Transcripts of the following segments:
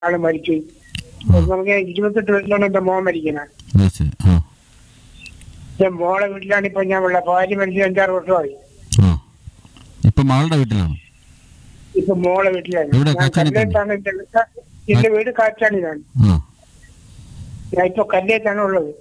ആള് മരിച്ചു നമുക്ക് ഇരുപത്തെട്ട് വയസ്സിലാണ് എന്റെ മോൻ മരിക്കുന്നത് അത് ശരി ആ എന്റെ മോളെ വീട്ടിലാണ് ഇപ്പൊ ഞാൻ ഉള്ളത് ഭാര്യ മരിച്ചു അഞ്ചാറ് വർഷമായി ആ ഇപ്പൊ മകളുടെ വീട്ടിലാണ് ഇപ്പൊ മോളെ വീട്ടിലാണ് എവിടെ? ഞാൻ കാച്ചാണിക്കാണ്? കല്ലേത്താണ് എന്റെ വീട്. എന്റെ വീട് കാച്ചാണിലാണ് ആ ഞാൻ ഇപ്പൊ കല്ലേത്താണ് ഉള്ളത്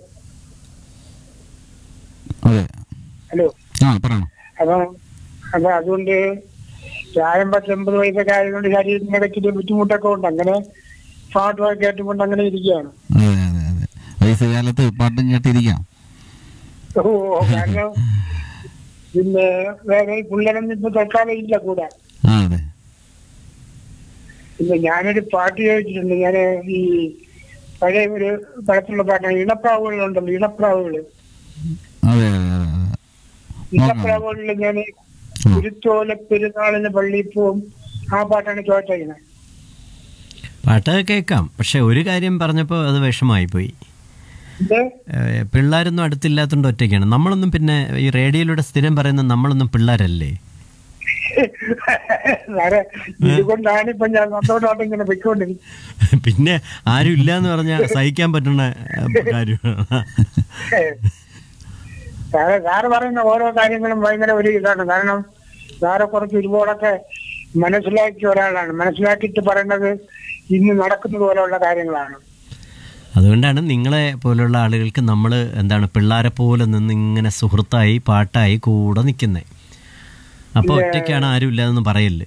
അതെ ഹലോ ആ പറയണം അപ്പൊ അപ്പൊ അതുകൊണ്ട് പ്രായം പത്തൊമ്പത് വയസ്സൊക്കെ ആയതുകൊണ്ട് ശരീരത്തിനൊക്കെ ഇച്ചിരി ബുദ്ധിമുട്ടൊക്കെ ഉണ്ട് അങ്ങനെ പാട്ട് കേട്ടുകൊണ്ട് അങ്ങനെ ഇരിക്കുകയാണ് അതെ അതെ അതെ വയസ്സുകാലത്ത് പാട്ടും കേട്ടിരിക്കാം ഓ കാരണം പിന്നെ വേറെ പിള്ളേരൊന്നും ഇപ്പൊ തൽക്കാലം ഇല്ല കൂടെ ആ അതെ പിന്നെ ഞാനൊരു പാട്ട് ചോദിച്ചിട്ടുണ്ട് ഞാൻ ഈ പഴയ ഒരു പടത്തിലുള്ള പാട്ടാണ് ഇണപ്രാവുകളുണ്ടല്ലോ ഇണപ്രാവുകൾ അതെ അതെ അതെ അതെ നോക്കാം ഇണപ്രാവുകളിൽ ഞാൻ കുരുത്തോല പെരുന്നാളിന് പള്ളിയിൽ പോവും ആ പാട്ടാണ് ചോദിച്ചത് പാട്ട് കേൾക്കാം പക്ഷെ ഒരു കാര്യം പറഞ്ഞപ്പോൾ അത് വിഷമായി പോയി ഇത് ഏഹ് പിള്ളേരൊന്നും അടുത്തില്ലാത്തതുകൊണ്ട് ഒറ്റയ്ക്കാണ് നമ്മളൊന്നും പിന്നെ ഈ റേഡിയോയിലൂടെ സ്ഥിരം പറയുന്ന നമ്മളൊന്നും പിള്ളേരല്ലേ വേറെ ഇതുകൊണ്ടാണ് ഇപ്പൊ ഞാൻ സന്തോഷമായിട്ട് ഇങ്ങനെ പൊയ്ക്കൊണ്ടിരിക്കുന്നത് പിന്നെ ആരും ഇല്ല എന്ന് പറഞ്ഞാൽ സഹിക്കാൻ പറ്റുന്ന ഏഹ്, കാര്യമാണ് സാറ് സാറ് പറയുന്ന ഓരോ കാര്യങ്ങളും ഭയങ്കര ഒരു ഇതാണ് കാരണം സാറെ കുറച്ച് ഒരുപാടൊക്കെ മനസ്സിലാക്കിയ ഒരാളാണ് മനസ്സിലാക്കിയിട്ട് പറയുന്നത് ഇന്ന് നടക്കുന്നത് പോലെയുള്ള കാര്യങ്ങളാണ് അതുകൊണ്ടാണ് നിങ്ങളെ പോലുള്ള ആളുകൾക്ക് നമ്മൾ എന്താണ് പിള്ളേരെ പോലെ നിന്ന് ഇങ്ങനെ സുഹൃത്തായി പാട്ടായി കൂടെ നിൽക്കുന്നത് അപ്പോൾ ഒറ്റയ്ക്കാണ് ആരും ഇല്ലാതെന്ന് പറയല്ലേ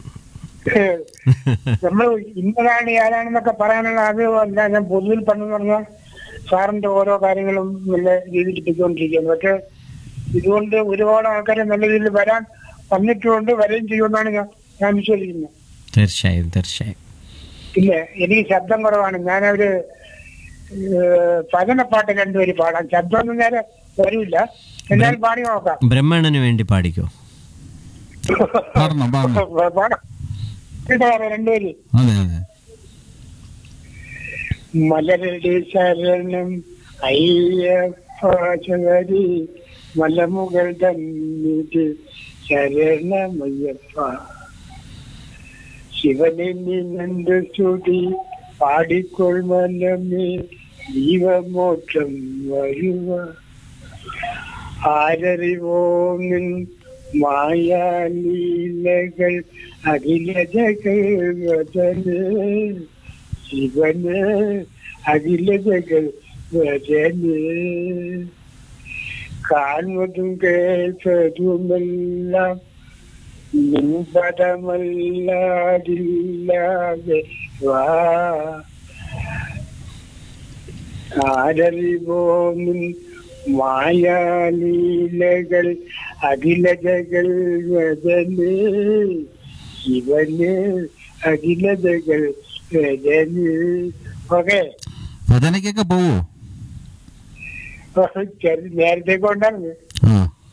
നമ്മൾ ഇന്നതാണ് ആരാണെന്നൊക്കെ പറയാനുള്ള അത് അല്ല ഞാൻ പൊതുവിൽ പറഞ്ഞു പറഞ്ഞാൽ സാറിന്റെ ഓരോ കാര്യങ്ങളും നല്ല രീതിയിൽ പൊയ്ക്കൊണ്ടിരിക്കുകയാണ് പക്ഷെ ഇതുകൊണ്ട് ഒരുപാട് ആൾക്കാരെ നല്ല രീതിയിൽ വരാൻ വന്നിട്ടുമുണ്ട് വരികയും ചെയ്യുമെന്നാണ് ഞാൻ ഞാൻ വിശ്വസിക്കുന്നത് തീർച്ചയായും തീർച്ചയായും പിന്നെ എനിക്ക് ശബ്ദം കുറവാണ് ഞാനൊരു ഏഹ്, ഭജനപ്പാട്ട് രണ്ടുപേര് പാടാം ശബ്ദമൊന്നും നേരെ വരില്ല എന്നാലും പാടി നോക്കാം ബ്രഹ്മണന് വേണ്ടി പാടിക്കോ പാടണം പാടണം പാടാം കേട്ടോ രണ്ടുപേര് അതെ അതെ മലരുടെ ശരണം അയ്യപ്പ ശബരി മലമുകൾ തന്നിട്ട് ശരണമയ്യപ്പ ശിവനെ നിന്നു സ്തുതി പാടിക്കൊൾമലമേ ജീവമോക്ഷം വരുക ആരറിവോമിൻ മായാലീലകൾ അഖില ജഗവതന് ശിവന് അഖില ജഗവതന് കാണുന്നതും കേൾപ്പതുമെല്ലാം നിൻപദമല്ലാതില്ലാതെ വാ ആരറിവോമിൻ മായാലീലകൾ അഖില ജഗൽ വദന് ശിവന് അഖില ജഗൽ വദന് ഓക്കെ ഭജനയ്ക്കൊക്കെ പോവോ നേരത്തെ കൊണ്ടാണ് ആ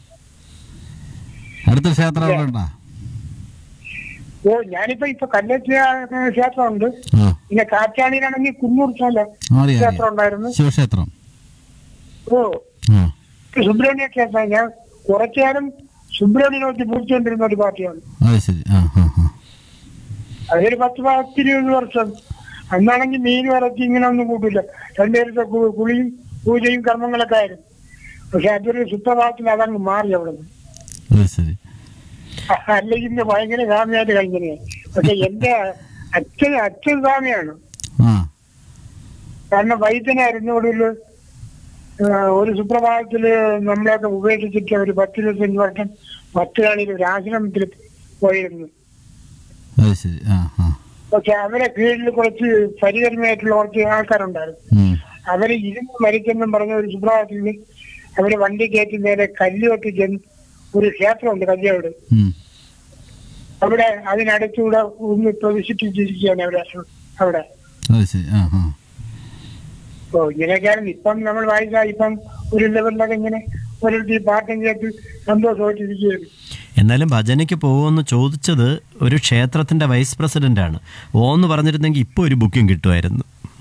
അടുത്ത ക്ഷേത്രം എവിടെ ഉണ്ടാ ഓ ഞാനിപ്പോ ഇപ്പൊ കല്ലേറ്റ ക്ഷേത്രമുണ്ട് ആ പിന്നെ കാറ്റാണിയിലാണെങ്കിൽ കുന്നൂർ സ്ഥല അറിയാം ക്ഷേത്രം അറിയാം ഉണ്ടായിരുന്നു ശിവക്ഷേത്രം ഓ ആ സുബ്രഹ്മണ്യ ക്ഷേത്രം ഞാൻ കുറച്ചു നേരം സുബ്രഹ്മണ്യ നോക്കി പിടിച്ചുകൊണ്ടിരുന്ന ഒരു പാർട്ടിയാണ് അത് ശരി ആ ആ ആ അതൊരു പത്ത് പത്തിരുപത് വർഷം അന്നാണെങ്കിൽ മീൻ ഇറച്ചി ഇങ്ങനെ ഒന്നും കൂട്ടില്ല രണ്ടുപേരത്തെ കു- കുളിയും പൂജയും കർമ്മങ്ങളൊക്കെ ആയിരുന്നു പക്ഷെ അതൊരു സുപ്രഭാതത്തിൽ അതങ്ങ് മാറി അവിടെ നിന്ന് അത് ശരി അല്ലെങ്കിൽ ഇന്ന് ഭയങ്കര സ്വാമിയായിട്ട് കഴിഞ്ഞേ പക്ഷെ എന്റെ അച്ഛൻ അച്ഛൻ സ്വാമിയാണ് ആ കാരണം വൈദ്യനായിരുന്നു ഒടുവിൽ ഒരു സുപ്രഭാതത്തില് നമ്മളെയൊക്കെ ഉപേക്ഷിച്ചിട്ട് ഒരു പത്ത് ഇരുപത്തഞ്ച് വർഷം പത്തുകാണിയിൽ ഒരു ആശ്രമത്തിൽ പോയിരുന്നു അത് ശരി ആ ആ പക്ഷെ അവരെ കീഴിൽ കുറച്ച് പരികരമായിട്ടുള്ള കുറച്ച് ആൾക്കാരുണ്ടായിരുന്നു ഉം. അവര് ഇരുന്ന് മരിക്കെന്നും പറഞ്ഞ ഒരു സുപ്രഭാതത്തിൽ അവര് വണ്ടി കയറ്റി നേരെ കല്ലുവെട്ടി ചെന്ന് ഒരു ക്ഷേത്രമുണ്ട് കല്യോട് ഉം. അവിടെ അതിനടുത്തൂടെ ഒന്ന് പ്രതിഷ്ഠിച്ചിരിക്കുകയാണ് അവിടെ അവിടെ അത് ശരി ആ ആ ഓ ഇങ്ങനെയൊക്കെയാണ് ഇപ്പം നമ്മൾ വായിച്ച ഇപ്പം ഒരു ലെവലിലൊക്കെ ഇങ്ങനെ ഓരോരുത്തർ ഈ പാട്ടും കേട്ട് സന്തോഷമായിട്ടിരിക്കുകയാണ് എന്നാലും ഭജനയ്ക്ക് പോകുമെന്ന് ചോദിച്ചത് ഒരു ക്ഷേത്രത്തിന്റെ വൈസ് പ്രസിഡന്റ് ആണ് ഓ എന്ന് പറഞ്ഞിരുന്നെങ്കിൽ ഇപ്പോൾ ഒരു ബുക്കിംഗ് കിട്ടുമായിരുന്നു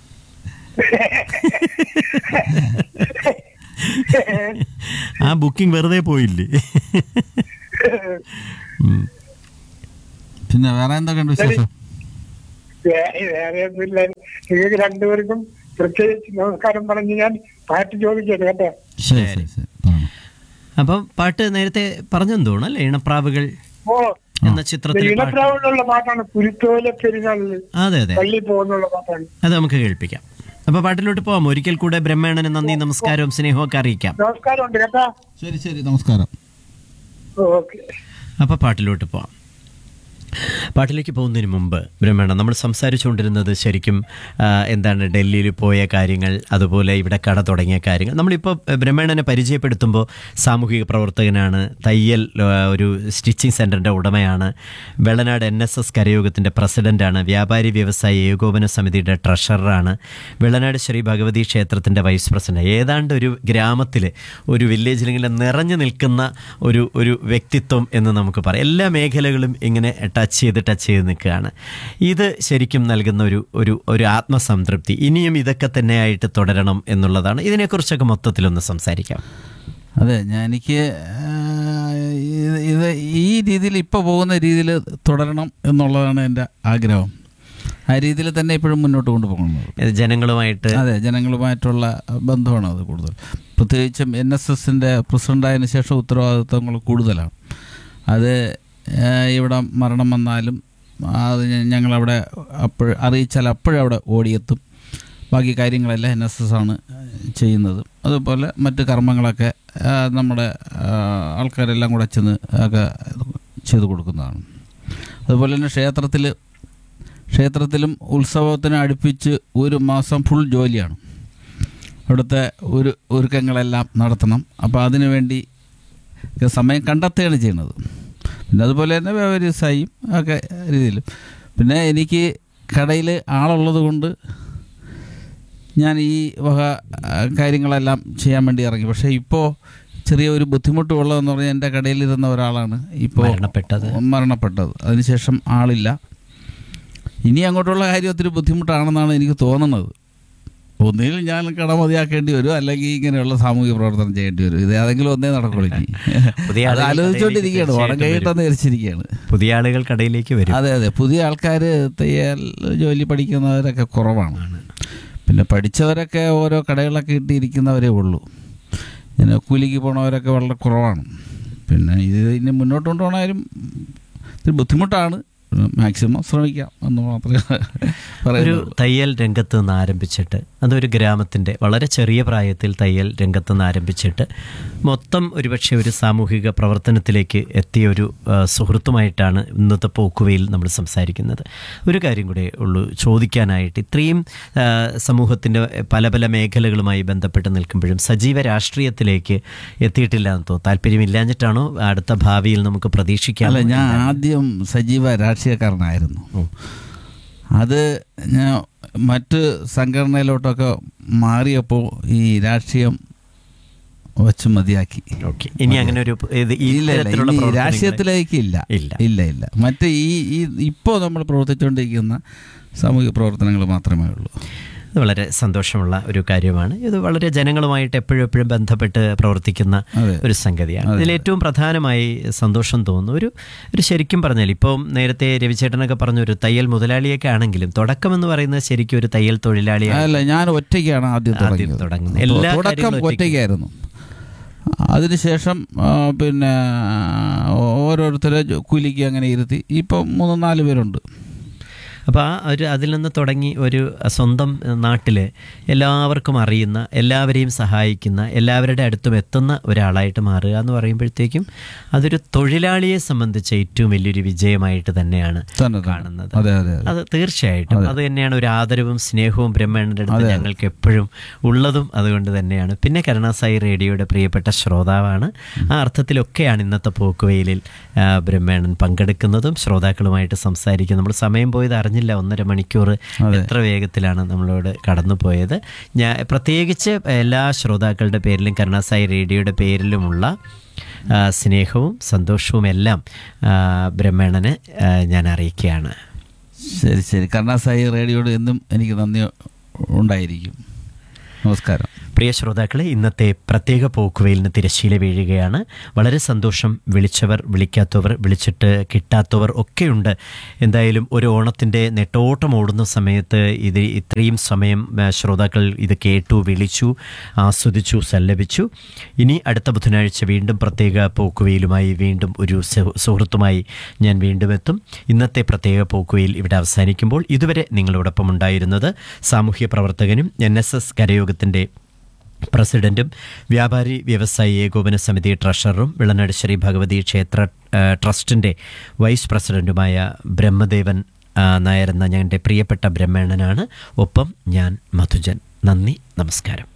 ആ ബുക്കിംഗ് വെറുതെ പോയില്ലേ ഉം. പിന്നെ വേറെ എന്തൊക്കെയുണ്ട് വിശേഷം വേ- വേറെ ഒന്നുമില്ല നിങ്ങൾക്ക് രണ്ടുപേർക്കും പ്രത്യേകിച്ച് നമസ്കാരം പറഞ്ഞ് ഞാൻ പാട്ട് ചോദിക്കരുത് കേട്ടോ ശരി ശരി ശരി പറഞ്ഞു അപ്പം പാട്ട് നേരത്തെ പറഞ്ഞെന്ന് തോന്നുന്നു അല്ലേ ഇണപ്രാവുകൾ ഓ എന്ന ചിത്രത്തിലെ പാട്ട് ഇണപ്രാവിലുള്ള പാട്ടാണ് കുരുത്തോല പെരുന്നാളിൽ അതെ അതെ പള്ളി പോകുന്നുള്ള പാട്ടാണ് അത് നമുക്ക് കേൾപ്പിക്കാം അപ്പൊ പാട്ടിലോട്ട് പോവാം ഒരിക്കൽ കൂടെ ബ്രഹ്മേണന് നന്ദി നമസ്കാരവും സ്നേഹവും ഒക്കെ അറിയിക്കാം നമസ്കാരം ഉണ്ട് കേട്ടോ ശരി ശരി നമസ്കാരം ഓക്കെ അപ്പോൾ പാട്ടിലോട്ട് പോവാം പാട്ടിലേക്ക് പോകുന്നതിന് മുമ്പ് ബ്രഹ്മണ നമ്മൾ സംസാരിച്ചുകൊണ്ടിരുന്നത് ശരിക്കും ആ, എന്താണ് ഡൽഹിയിൽ പോയ കാര്യങ്ങൾ അതുപോലെ ഇവിടെ കട തുടങ്ങിയ കാര്യങ്ങൾ നമ്മളിപ്പോൾ ബ്രഹ്മണനെ പരിചയപ്പെടുത്തുമ്പോൾ സാമൂഹിക പ്രവർത്തകനാണ് തയ്യൽ ആ, ഒരു സ്റ്റിച്ചിങ് സെൻറ്ററിൻ്റെ ഉടമയാണ് വെള്ളനാട് എൻ എസ് എസ് കരയോഗത്തിൻ്റെ പ്രസിഡൻ്റാണ് വ്യാപാരി വ്യവസായ ഏകോപന സമിതിയുടെ ട്രഷററാണ് വെള്ളനാട് ശ്രീ ഭഗവതി ക്ഷേത്രത്തിൻ്റെ വൈസ് പ്രസിഡന്റ് ഏതാണ്ട് ഒരു ഗ്രാമത്തിൽ ഒരു വില്ലേജിൽ ഇങ്ങനെ നിറഞ്ഞു നിൽക്കുന്ന ഒരു ഒരു വ്യക്തിത്വം എന്ന് നമുക്ക് പറയാം എല്ലാ മേഖലകളും ഇങ്ങനെ ടച്ച് ചെയ്ത് ടച്ച് ചെയ്ത് നിൽക്കുകയാണ് ഇത് ശരിക്കും നൽകുന്ന ഒരു ഒരു ഒരു ആത്മസംതൃപ്തി ഇനിയും ഇതൊക്കെ തന്നെയായിട്ട് തുടരണം എന്നുള്ളതാണ് ഇതിനെക്കുറിച്ചൊക്കെ മൊത്തത്തിലൊന്ന് സംസാരിക്കാം അതെ ഞാൻ എനിക്ക് ആ, ഇത് ഇത് ഈ രീതിയിൽ ഇപ്പോൾ പോകുന്ന രീതിയിൽ തുടരണം എന്നുള്ളതാണ് എൻ്റെ ആഗ്രഹം ആ രീതിയിൽ തന്നെ ഇപ്പോഴും മുന്നോട്ട് കൊണ്ടുപോകുന്നത് ഇത് ജനങ്ങളുമായിട്ട് അതെ ജനങ്ങളുമായിട്ടുള്ള ബന്ധമാണ് അത് കൂടുതൽ പ്രത്യേകിച്ചും എൻ എസ് എസിൻ്റെ പ്രസിഡൻ്റായതിനു ശേഷം ഉത്തരവാദിത്വങ്ങൾ കൂടുതലാണ് അത് ആ, ഇവിടെ മരണം വന്നാലും അത് ഞ- ഞങ്ങളവിടെ അപ്പോൾ അറിയിച്ചാൽ അപ്പോഴവിടെ ഓടിയെത്തും ബാക്കി കാര്യങ്ങളെല്ലാം എൻ എസ് എസ് ആണ് ചെയ്യുന്നത് അതുപോലെ മറ്റ് കർമ്മങ്ങളൊക്കെ ആ, നമ്മുടെ ആ, ആൾക്കാരെല്ലാം കൂടെ ചെന്ന് ഒക്കെ ചെയ്തു കൊടുക്കുന്നതാണ് അതുപോലെ തന്നെ ക്ഷേത്രത്തിൽ ക്ഷേത്രത്തിലും ഉത്സവത്തിന് അടുപ്പിച്ച് ഒരു മാസം ഫുൾ ജോലിയാണ് അവിടുത്തെ ഒരു ഒരുക്കങ്ങളെല്ലാം നടത്തണം അപ്പോൾ അതിനു വേണ്ടി ഒക്കെ സമയം കണ്ടെത്തുകയാണ് ചെയ്യുന്നത് പിന്നെ അതുപോലെ തന്നെ വ്യവസായിയും ഒക്കെ രീതിയിൽ പിന്നെ എനിക്ക് കടയിൽ ആളുള്ളത് കൊണ്ട് ഞാൻ ഈ വക ആ, കാര്യങ്ങളെല്ലാം ചെയ്യാൻ വേണ്ടി ഇറങ്ങി പക്ഷേ ഇപ്പോൾ ചെറിയ ഒരു ബുദ്ധിമുട്ട് ഉള്ളതെന്ന് പറഞ്ഞാൽ എൻ്റെ കടയിലിരുന്ന ഒരാളാണ് ഇപ്പോൾ മരണപ്പെട്ടത് മരണപ്പെട്ടത് അതിനുശേഷം ആളില്ല ഇനി അങ്ങോട്ടുള്ള കാര്യം ഒത്തിരി ബുദ്ധിമുട്ടാണെന്നാണ് എനിക്ക് തോന്നുന്നത് ഒന്നുകിൽ ഞാൻ കട മതിയാക്കേണ്ടി വരും അല്ലെങ്കിൽ ഇങ്ങനെയുള്ള സാമൂഹിക പ്രവർത്തനം ചെയ്യേണ്ടി വരും ഇത് ഏതെങ്കിലും ഒന്നേ നടക്കുള്ളൂ ഇനി പുതിയ അത് ആളുകൾ ആലോചിച്ചുകൊണ്ടിരിക്കുകയാണ് ഓണം തീർച്ചയായിട്ടും കഴിയിട്ടെന്ന് ധരിച്ചിരിക്കുകയാണ് പുതിയ ആളുകൾ കടയിലേക്ക് വരും അതെ അതെ പുതിയ ആൾക്കാർ തയ്യൽ ജോലി പഠിക്കുന്നവരൊക്കെ കുറവാണ് പിന്നെ പഠിച്ചവരൊക്കെ ഓരോ കടകളൊക്കെ ഇട്ടിരിക്കുന്നവരേ ഉള്ളൂ ഇങ്ങനെ കൂലിക്ക് പോണവരൊക്കെ വളരെ കുറവാണ് പിന്നെ ഇത് ഇനി മുന്നോട്ട് കൊണ്ടുപോകണാലും ഇത്തിരി ബുദ്ധിമുട്ടാണ് മാക്സിമം ശ്രമിക്കാം എന്ന് മാത്രമേ ഒരു പറയുള്ളൂ തയ്യൽ രംഗത്ത് നിന്ന് ആരംഭിച്ചിട്ട് അതൊരു ഗ്രാമത്തിൻ്റെ വളരെ ചെറിയ പ്രായത്തിൽ തയ്യൽ രംഗത്ത് നിന്ന് ആരംഭിച്ചിട്ട് മൊത്തം ഒരുപക്ഷെ ഒരു സാമൂഹിക പ്രവർത്തനത്തിലേക്ക് എത്തിയ ഒരു ആ, സുഹൃത്തുമായിട്ടാണ് ഇന്നത്തെ പോക്കുവയിൽ നമ്മൾ സംസാരിക്കുന്നത് ഒരു കാര്യം കൂടെ ഉള്ളൂ ചോദിക്കാനായിട്ട് ഇത്രയും സമൂഹത്തിൻ്റെ പല പല മേഖലകളുമായി ബന്ധപ്പെട്ട് നിൽക്കുമ്പോഴും സജീവ രാഷ്ട്രീയത്തിലേക്ക് എത്തിയിട്ടില്ല എന്ന് തോന്നുന്നു താല്പര്യമില്ലാഞ്ഞിട്ടാണോ അടുത്ത ഭാവിയിൽ നമുക്ക് പ്രതീക്ഷിക്കാം അല്ല ഞാൻ ആദ്യം സജീവ രാഷ്ട്രീയക്കാരനായിരുന്നു അത് ഞാൻ മറ്റ് സംഘടനയിലോട്ടൊക്കെ മാറിയപ്പോൾ ഈ രാഷ്ട്രീയം വച്ച് മതിയാക്കി ഓക്കെ ഇനി അങ്ങനെ ഒരു ഇത് ഈ ഇല്ല ഇല്ല തരത്തിലുള്ള ഇനി പ്രവർത്തനങ്ങളെ- രാഷ്ട്രീയത്തിലേക്ക് ഇല്ല ഇല്ല. ഇല്ല ഇല്ല മറ്റ് ഈ ഈ ഇപ്പോൾ നമ്മൾ പ്രവർത്തിച്ചുകൊണ്ടിരിക്കുന്ന സാമൂഹിക പ്രവർത്തനങ്ങൾ മാത്രമേ ഉള്ളൂ ഇത് വളരെ സന്തോഷമുള്ള ഒരു കാര്യമാണ് ഇത് വളരെ ജനങ്ങളുമായിട്ട് എപ്പോഴും എപ്പോഴും ബന്ധപ്പെട്ട് പ്രവർത്തിക്കുന്ന അതെ. ഒരു സംഗതിയാണ് ഇതിൽ ഏറ്റവും പ്രധാനമായി സന്തോഷം തോന്നുന്നു ഒരു ഒരു ശരിക്കും പറഞ്ഞാൽ ഇപ്പം നേരത്തെ രവിചേട്ടനൊക്കെ പറഞ്ഞ ഒരു തയ്യൽ മുതലാളിയൊക്കെ ആണെങ്കിലും തുടക്കം എന്ന് പറയുന്നത് ശരിക്കും ഒരു തയ്യൽ തൊഴിലാളിയാണ് അല്ല ഞാൻ ഒറ്റയ്ക്കാണ് ആദ്യം ആദ്യം തുടങ്ങിയത് തുടങ്ങുന്നത്. എല്ലാ തുടക്കം കാര്യങ്ങളും ഒറ്റയ്ക്ക്. ഒറ്റയ്ക്കായിരുന്നു അതിനുശേഷം ആ, പിന്നെ ഓരോരുത്തരെ ജോ- കൂലിക്ക് അങ്ങനെ ഇരുത്തി ഇപ്പം മൂന്ന് നാല് പേരുണ്ട് അപ്പോൾ ആ ഒരു അതിൽ നിന്ന് തുടങ്ങി ഒരു സ്വന്തം നാട്ടിൽ എല്ലാവർക്കും അറിയുന്ന എല്ലാവരെയും സഹായിക്കുന്ന എല്ലാവരുടെ അടുത്തും എത്തുന്ന ഒരാളായിട്ട് മാറുക എന്ന് പറയുമ്പോഴത്തേക്കും അതൊരു തൊഴിലാളിയെ സംബന്ധിച്ച് ഏറ്റവും വലിയൊരു വിജയമായിട്ട് തന്നെയാണ് തന്നെ തന്നെ. കാണുന്നത് അതെ അതെ അതെ അത് തീർച്ചയായിട്ടും അത് തന്നെയാണ് ഒരു ആദരവും സ്നേഹവും ബ്രഹ്മേണന്റെ അടുത്ത് ഞങ്ങൾക്ക് എപ്പോഴും ഉള്ളതും അതുകൊണ്ട് തന്നെയാണ് പിന്നെ കരുണാസായി റേഡിയോയുടെ പ്രിയപ്പെട്ട ശ്രോതാവാണ് ആ അർത്ഥത്തിലൊക്കെയാണ് ഇന്നത്തെ പോക്കുവെയിലിൽ ആ, ബ്രഹ്മേണൻ പങ്കെടുക്കുന്നതും ശ്രോതാക്കളുമായിട്ട് സംസാരിക്കും നമ്മൾ സമയം പോയത് അറിഞ്ഞില്ല ഒന്നര മണിക്കൂർ എത്ര വേഗത്തിലാണ് നമ്മളോട് കടന്നു പോയത് ഞാൻ പ്രത്യേകിച്ച് എല്ലാ ശ്രോതാക്കളുടെ പേരിലും കരുണാസായി റേഡിയോയുടെ പേരിലുമുള്ള ആ, സ്നേഹവും സന്തോഷവും എല്ലാം ആ, ബ്രഹ്മേണന് ആ, ഞാൻ അറിയിക്കുകയാണ് ശരി ശരി കരുണാസായി റേഡിയോട് എന്നും എനിക്ക് നന്ദി ഉണ്ടായിരിക്കും നമസ്കാരം പ്രിയ ശ്രോതാക്കളെ ഇന്നത്തെ പ്രത്യേക പോക്കുവയിലിന് തിരശ്ശീല വീഴുകയാണ് വളരെ സന്തോഷം വിളിച്ചവർ വിളിക്കാത്തവർ വിളിച്ചിട്ട് കിട്ടാത്തവർ ഒക്കെയുണ്ട് എന്തായാലും ഒരു ഓണത്തിൻ്റെ നെട്ടോട്ടം ഓടുന്ന സമയത്ത് ഇത് ഇത്രയും സമയം ആ, ശ്രോതാക്കൾ ഇത് കേട്ടു വിളിച്ചു ആസ്വദിച്ചു സല്ലപിച്ചു ഇനി അടുത്ത ബുധനാഴ്ച വീണ്ടും പ്രത്യേക പോക്കുവയിലുമായി വീണ്ടും ഒരു സു- സുഹൃത്തുമായി ഞാൻ വീണ്ടും എത്തും ഇന്നത്തെ പ്രത്യേക പോക്കുവയിൽ ഇവിടെ അവസാനിക്കുമ്പോൾ ഇതുവരെ നിങ്ങളോടൊപ്പം ഉണ്ടായിരുന്നത് സാമൂഹ്യ പ്രവർത്തകനും എൻ എസ് എസ് കരയോഗത്തിൻ്റെ പ്രസിഡന്റും വ്യാപാരി വ്യവസായി ഏകോപന സമിതി ട്രഷററും വിളനാട് ശ്രീ ഭഗവതി ക്ഷേത്ര ആ, ട്രസ്റ്റിൻ്റെ വൈസ് പ്രസിഡന്റുമായ ബ്രഹ്മദേവൻ ആ, നായർ എന്ന ഞങ്ങളുടെ പ്രിയപ്പെട്ട ബ്രഹ്മണനാണ് ഒപ്പം ഞാൻ മധുജൻ നന്ദി നമസ്കാരം